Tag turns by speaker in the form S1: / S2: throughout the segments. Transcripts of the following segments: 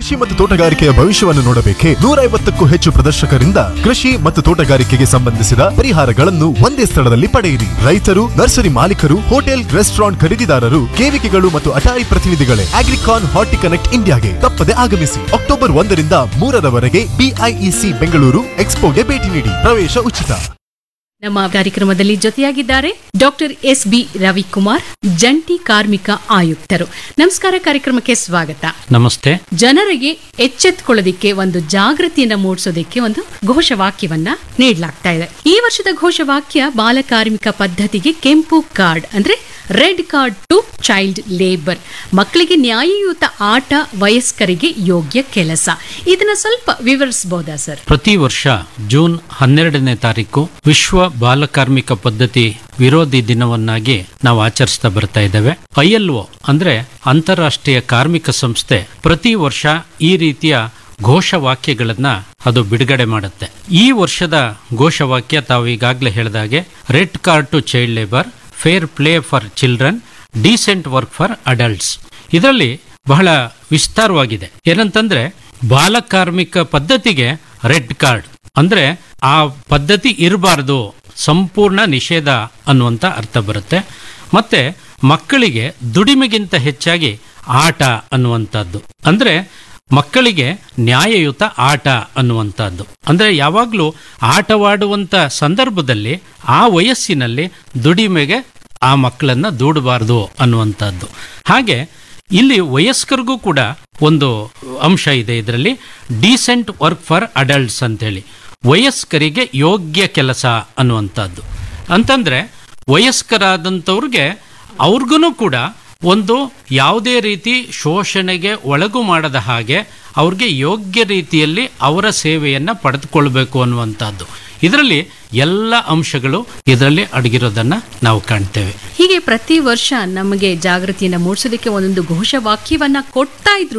S1: ಕೃಷಿ ಮತ್ತು ತೋಟಗಾರಿಕೆಯ ಭವಿಷ್ಯವನ್ನು ನೋಡಬೇಕೆ ನೂರೈವತ್ತಕ್ಕೂ ಹೆಚ್ಚು ಪ್ರದರ್ಶಕರಿಂದ ಕೃಷಿ ಮತ್ತು ತೋಟಗಾರಿಕೆಗೆ ಸಂಬಂಧಿಸಿದ ಪರಿಹಾರಗಳನ್ನು ಒಂದೇ ಸ್ಥಳದಲ್ಲಿ ಪಡೆಯಿರಿ ರೈತರು ನರ್ಸರಿ ಮಾಲೀಕರು ಹೋಟೆಲ್ ರೆಸ್ಟೋರೆಂಟ್ ಖರೀದಿದಾರರು ಕೇವಿಕೆಗಳು ಮತ್ತು ಅಟಾರಿ ಪ್ರತಿನಿಧಿಗಳೇ ಅಗ್ರಿಕಾನ್ ಹಾರ್ಟಿ ಕನೆಕ್ಟ್ ಇಂಡಿಯಾಗೆ ತಪ್ಪದೆ ಆಗಮಿಸಿ ಅಕ್ಟೋಬರ್ ಒಂದರಿಂದ ಮೂರರವರೆಗೆ ಬಿಐಇಸಿ ಬೆಂಗಳೂರು ಎಕ್ಸ್ಪೋಗೆ ಭೇಟಿ ನೀಡಿ ಪ್ರವೇಶ ಉಚಿತ
S2: ನಮ್ಮ ಕಾರ್ಯಕ್ರಮದಲ್ಲಿ ಜೊತೆಯಾಗಿದ್ದಾರೆ ಡಾಕ್ಟರ್ ಎಸ್ ಬಿ ರವಿಕುಮಾರ್ ಜಂಟಿ ಕಾರ್ಮಿಕ ಆಯುಕ್ತರು ನಮಸ್ಕಾರ ಕಾರ್ಯಕ್ರಮಕ್ಕೆ ಸ್ವಾಗತ
S3: ನಮಸ್ತೆ
S2: ಜನರಿಗೆ ಎಚ್ಚೆತ್ಕೊಳ್ಳೋದಿಕ್ಕೆ ಒಂದು ಜಾಗೃತಿಯನ್ನ ಮೂಡಿಸೋದಕ್ಕೆ ಒಂದು ಘೋಷವಾಕ್ಯವನ್ನ ನೀಡಲಾಗ್ತಾ ಇದೆ ಈ ವರ್ಷದ ಘೋಷವಾಕ್ಯ ಬಾಲ ಕಾರ್ಮಿಕ ಪದ್ಧತಿಗೆ ಕೆಂಪು ಕಾರ್ಡ್ ಅಂದ್ರೆ red card to child labour ಮಕ್ಕಳಿಗೆ ನ್ಯಾಯಯುತ ಆಟ ವಯಸ್ಕರಿಗೆ ಯೋಗ್ಯ ಕೆಲಸ ಇದನ್ನ ಸ್ವಲ್ಪ ವಿವರಿಸಬಹುದಾ ಸರ್
S3: ಪ್ರತಿ ವರ್ಷ ಜೂನ್ ಹನ್ನೆರಡನೇ ತಾರೀಕು ವಿಶ್ವ ಬಾಲಕಾರ್ಮಿಕ ಪದ್ಧತಿ ವಿರೋಧಿ ದಿನವನ್ನಾಗಿ ನಾವು ಆಚರಿಸ್ತಾ ಬರ್ತಾ ಇದ್ದೇವೆ ಐಎಲ್ಒ ಅಂದ್ರೆ ಅಂತಾರಾಷ್ಟ್ರೀಯ ಕಾರ್ಮಿಕ ಸಂಸ್ಥೆ ಪ್ರತಿ ವರ್ಷ ಈ ರೀತಿಯ ಘೋಷವಾಕ್ಯಗಳನ್ನ ಅದು ಬಿಡುಗಡೆ ಮಾಡುತ್ತೆ ಈ ವರ್ಷದ ಘೋಷವಾಕ್ಯ ತಾವು ಈಗಾಗಲೇ ಹೇಳಿದಾಗೆ red card to child labour fair play for children decent work for adults ಇದರಲ್ಲಿ ಬಹಳ ವಿಸ್ತಾರವಾಗಿದೆ ಏನಂತಂದ್ರೆ ಬಾಲಕಾರ್ಮಿಕ ಪದ್ಧತಿಗೆ ರೆಡ್ ಕಾರ್ಡ್ ಅಂದ್ರೆ ಆ ಪದ್ಧತಿ ಇರಬಾರ್ದು ಸಂಪೂರ್ಣ ನಿಷೇಧ ಅನ್ನುವಂಥ ಅರ್ಥ ಬರುತ್ತೆ ಮತ್ತೆ ಮಕ್ಕಳಿಗೆ ದುಡಿಮೆಗಿಂತ ಹೆಚ್ಚಾಗಿ ಆಟ ಅನ್ನುವಂಥದ್ದು ಅಂದ್ರೆ ಮಕ್ಕಳಿಗೆ ನ್ಯಾಯಯುತ ಆಟ ಅನ್ನುವಂಥದ್ದು ಅಂದ್ರೆ ಯಾವಾಗಲೂ ಆಟವಾಡುವಂಥ ಸಂದರ್ಭದಲ್ಲಿ ಆ ವಯಸ್ಸಿನಲ್ಲಿ ದುಡಿಮೆಗೆ ಆ ಮಕ್ಕಳನ್ನ ದೂಡಬಾರ್ದು ಅನ್ನುವಂಥದ್ದು ಹಾಗೆ ಇಲ್ಲಿ ವಯಸ್ಕರಿಗೂ ಕೂಡ ಒಂದು ಅಂಶ ಇದೆ ಇದರಲ್ಲಿ ಡೀಸೆಂಟ್ ವರ್ಕ್ ಫಾರ್ ಅಡಲ್ಟ್ಸ್ ಅಂತೇಳಿ ವಯಸ್ಕರಿಗೆ ಯೋಗ್ಯ ಕೆಲಸ ಅನ್ನುವಂಥದ್ದು ಅಂತಂದ್ರೆ ವಯಸ್ಕರಾದಂಥವ್ರಿಗೆ ಅವ್ರಿಗೂ ಕೂಡ ಒಂದು ಯಾವುದೇ ರೀತಿ ಶೋಷಣೆಗೆ ಒಳಗು ಮಾಡದ ಹಾಗೆ ಅವ್ರಿಗೆ ಯೋಗ್ಯ ರೀತಿಯಲ್ಲಿ ಅವರ ಸೇವೆಯನ್ನ ಪಡೆದುಕೊಳ್ಬೇಕು ಅನ್ನುವಂಥದ್ದು ಇದರಲ್ಲಿ ಎಲ್ಲ ಅಂಶಗಳು ಇದರಲ್ಲಿ ಅಡಗಿರೋದನ್ನ ನಾವು ಕಾಣ್ತೇವೆ
S2: ಹೀಗೆ ಪ್ರತಿ ವರ್ಷ ನಮಗೆ ಜಾಗೃತಿಯನ್ನ ಮೂಡಿಸೋದಕ್ಕೆ ಒಂದೊಂದು ಘೋಷವಾಕ್ಯವನ್ನ ಕೊಡ್ತಾ ಇದ್ರು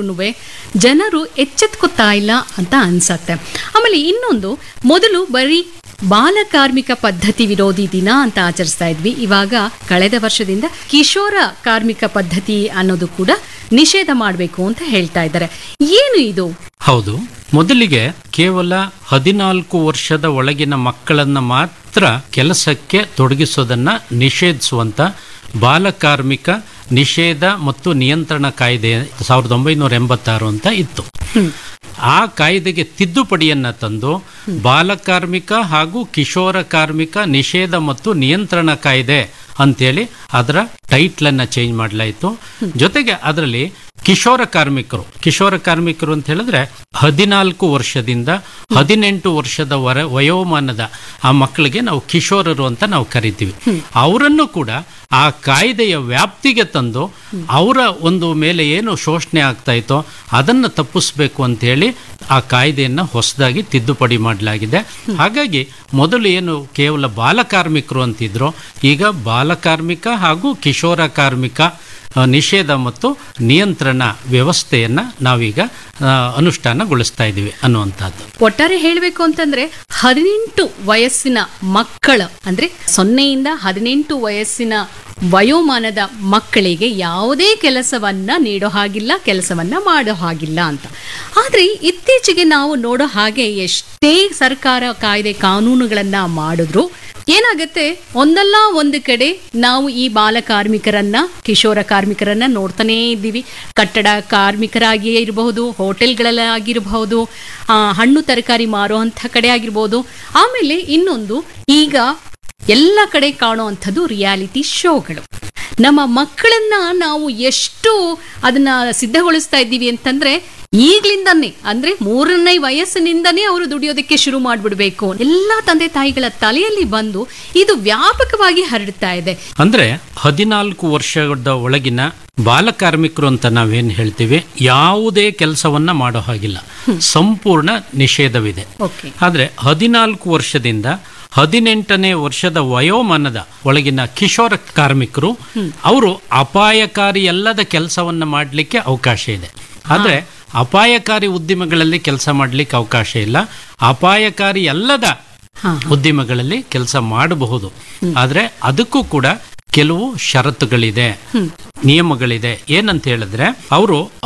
S2: ಜನರು ಎಚ್ಚೆತ್ಕೊತಾ ಇಲ್ಲ ಅಂತ ಅನ್ಸತ್ತೆ ಆಮೇಲೆ ಇನ್ನೊಂದು ಮೊದಲು ಬರೀ ಬಾಲ ಕಾರ್ಮಿಕ ಪದ್ಧತಿ ವಿರೋಧಿ ದಿನ ಅಂತ ಆಚರಿಸ್ತಾ ಇದ್ವಿ ಇವಾಗ ಕಳೆದ ವರ್ಷದಿಂದ ಕಿಶೋರ ಕಾರ್ಮಿಕ ಪದ್ಧತಿ ಅನ್ನೋದು ಕೂಡ ನಿಷೇಧ ಮಾಡಬೇಕು ಅಂತ ಹೇಳ್ತಾ ಇದ್ದಾರೆ ಏನು ಇದು
S3: ಹೌದು ಮೊದಲಿಗೆ ಕೇವಲ ಹದಿನಾಲ್ಕು ವರ್ಷದ ಒಳಗಿನ ಮಕ್ಕಳನ್ನ ಮಾತ್ರ ಕೆಲಸಕ್ಕೆ ತೊಡಗಿಸೋದನ್ನ ನಿಷೇಧಿಸುವಂತ ಬಾಲಕಾರ್ಮಿಕ ನಿಷೇಧ ಮತ್ತು ನಿಯಂತ್ರಣ ಕಾಯ್ದೆ ಸಾವಿರದ ಒಂಬೈನೂರ ಎಂಬತ್ತಾರು ಅಂತ ಇತ್ತು ಆ ಕಾಯ್ದೆಗೆ ತಿದ್ದುಪಡಿಯನ್ನ ತಂದು ಬಾಲಕಾರ್ಮಿಕ ಹಾಗೂ ಕಿಶೋರ ಕಾರ್ಮಿಕ ನಿಷೇಧ ಮತ್ತು ನಿಯಂತ್ರಣ ಕಾಯ್ದೆ ಅಂತೇಳಿ ಅದರ ಟೈಟ್ಲ್ ಅನ್ನ ಚೇಂಜ್ ಮಾಡಲಾಯಿತು ಜೊತೆಗೆ ಅದರಲ್ಲಿ ಕಿಶೋರ ಕಾರ್ಮಿಕರು ಕಿಶೋರ ಕಾರ್ಮಿಕರು ಅಂತ ಹೇಳಿದ್ರೆ ಹದಿನಾಲ್ಕು ವರ್ಷದಿಂದ ಹದಿನೆಂಟು ವರ್ಷದ ವರ ವಯೋಮಾನದ ಆ ಮಕ್ಕಳಿಗೆ ನಾವು ಕಿಶೋರರು ಅಂತ ನಾವು ಕರಿತೀವಿ ಅವರನ್ನು ಕೂಡ ಆ ಕಾಯ್ದೆಯ ವ್ಯಾಪ್ತಿಗೆ ತಂದು ಅವರ ಒಂದು ಮೇಲೆ ಏನು ಶೋಷಣೆ ಆಗ್ತಾ ಇತ್ತೋ ಅದನ್ನು ತಪ್ಪಿಸ್ಬೇಕು ಅಂತ ಹೇಳಿ ಆ ಕಾಯ್ದೆಯನ್ನ ಹೊಸದಾಗಿ ತಿದ್ದುಪಡಿ ಮಾಡಲಾಗಿದೆ ಹಾಗಾಗಿ ಮೊದಲು ಏನು ಕೇವಲ ಬಾಲಕಾರ್ಮಿಕರು ಅಂತಿದ್ರು ಈಗ ಬಾಲಕಾರ್ಮಿಕ ಹಾಗೂ ಕಿಶೋರ ಕಾರ್ಮಿಕ ಆ, ನಿಷೇಧ ಮತ್ತು ನಿಯಂತ್ರಣ ವ್ಯವಸ್ಥೆಯನ್ನ ನಾವೀಗ ಆ, ಅನುಷ್ಠಾನಗೊಳಿಸ್ತಾ ಇದ್ದೀವಿ ಅನ್ನುವಂಥದ್ದು
S2: ಒಟ್ಟಾರೆ ಹೇಳಬೇಕು ಅಂತಂದ್ರೆ ಹದಿನೆಂಟು ವಯಸ್ಸಿನ ಮಕ್ಕಳು ಅಂದ್ರೆ ಸೊನ್ನೆಯಿಂದ ಹದಿನೆಂಟು ವಯಸ್ಸಿನ ವಯೋಮಾನದ ಮಕ್ಕಳಿಗೆ ಯಾವುದೇ ಕೆಲಸವನ್ನ ನೀಡೋ ಹಾಗಿಲ್ಲ ಕೆಲಸವನ್ನ ಮಾಡೋ ಹಾಗಿಲ್ಲ ಅಂತ ಆದ್ರೆ ಇತ್ತೀಚೆಗೆ ನಾವು ನೋಡೋ ಹಾಗೆ ಎಷ್ಟೇ ಸರ್ಕಾರ ಕಾಯ್ದೆ ಕಾನೂನುಗಳನ್ನ ಮಾಡಿದ್ರು ಏನಾಗುತ್ತೆ ಒಂದಲ್ಲ ಒಂದು ಕಡೆ ನಾವು ಈ ಬಾಲ ಕಾರ್ಮಿಕರನ್ನ ಕಿಶೋರ ಕಾರ್ಮಿಕರನ್ನ ನೋಡ್ತಾನೇ ಇದ್ದೀವಿ ಕಟ್ಟಡ ಕಾರ್ಮಿಕರಾಗಿಯೇ ಇರಬಹುದು ಹೋಟೆಲ್ಗಳಲ್ಲಾಗಿರಬಹುದು ಆ, ಹಣ್ಣು ತರಕಾರಿ ಮಾರುವಂಥ ಕಡೆ ಆಗಿರ್ಬೋದು ಆಮೇಲೆ ಇನ್ನೊಂದು ಈಗ ಎಲ್ಲ ಕಡೆ ಕಾಣುವಂಥದ್ದು ರಿಯಾಲಿಟಿ ಶೋಗಳು ನಮ್ಮ ಮಕ್ಕಳನ್ನ ನಾವು ಎಷ್ಟು ಅದನ್ನ ಸಿದ್ಧಗೊಳಿಸ್ತಾ ಇದ್ದೀವಿ ಅಂತಂದ್ರೆ ಈಗ್ಲಿಂದಾನೇ ಅಂದ್ರೆ ಮೂರನೇ ವಯಸ್ಸಿನಿಂದನೇ ಅವರು ದುಡಿಯೋದಕ್ಕೆ ಶುರು ಮಾಡ್ಬಿಡ್ಬೇಕು ಎಲ್ಲಾ ತಂದೆ ತಾಯಿಗಳ ತಲೆಯಲ್ಲಿ ಬಂದು ಇದು ವ್ಯಾಪಕವಾಗಿ ಹರಡ್ತಾ ಇದೆ
S3: ಅಂದ್ರೆ ಹದಿನಾಲ್ಕು ವರ್ಷದ ಒಳಗಿನ ಬಾಲಕಾರ್ಮಿಕರು ಅಂತ ನಾವೇನ್ ಹೇಳ್ತೀವಿ ಯಾವುದೇ ಕೆಲಸವನ್ನ ಮಾಡೋ ಹಾಗಿಲ್ಲ ಸಂಪೂರ್ಣ ನಿಷೇಧವಿದೆ
S2: ಓಕೆ
S3: ಆದ್ರೆ ಹದಿನಾಲ್ಕು ವರ್ಷದಿಂದ ಹದಿನೆಂಟನೇ ವರ್ಷದ ವಯೋಮಾನದ ಒಳಗಿನ ಕಿಶೋರ ಕಾರ್ಮಿಕರು ಅವರು ಅಪಾಯಕಾರಿ ಅಲ್ಲದ ಕೆಲಸವನ್ನ ಮಾಡಲಿಕ್ಕೆ ಅವಕಾಶ ಇದೆ ಆದ್ರೆ ಅಪಾಯಕಾರಿ ಉದ್ದಿಮೆಗಳಲ್ಲಿ ಕೆಲಸ ಮಾಡಲಿಕ್ಕೆ ಅವಕಾಶ ಇಲ್ಲ ಅಪಾಯಕಾರಿ ಅಲ್ಲದ
S2: ಹಾ
S3: ಉದ್ದಿಮೆಗಳಲ್ಲಿ ಕೆಲಸ ಮಾಡಬಹುದು ಆದ್ರೆ ಅದಕ್ಕೂ ಕೂಡ ಕೆಲವು ಷರತ್ತುಗಳಿದೆ ನಿಯಮಗಳಿದೆ ಏನಂತ ಹೇಳಿದ್ರೆ ಅವರು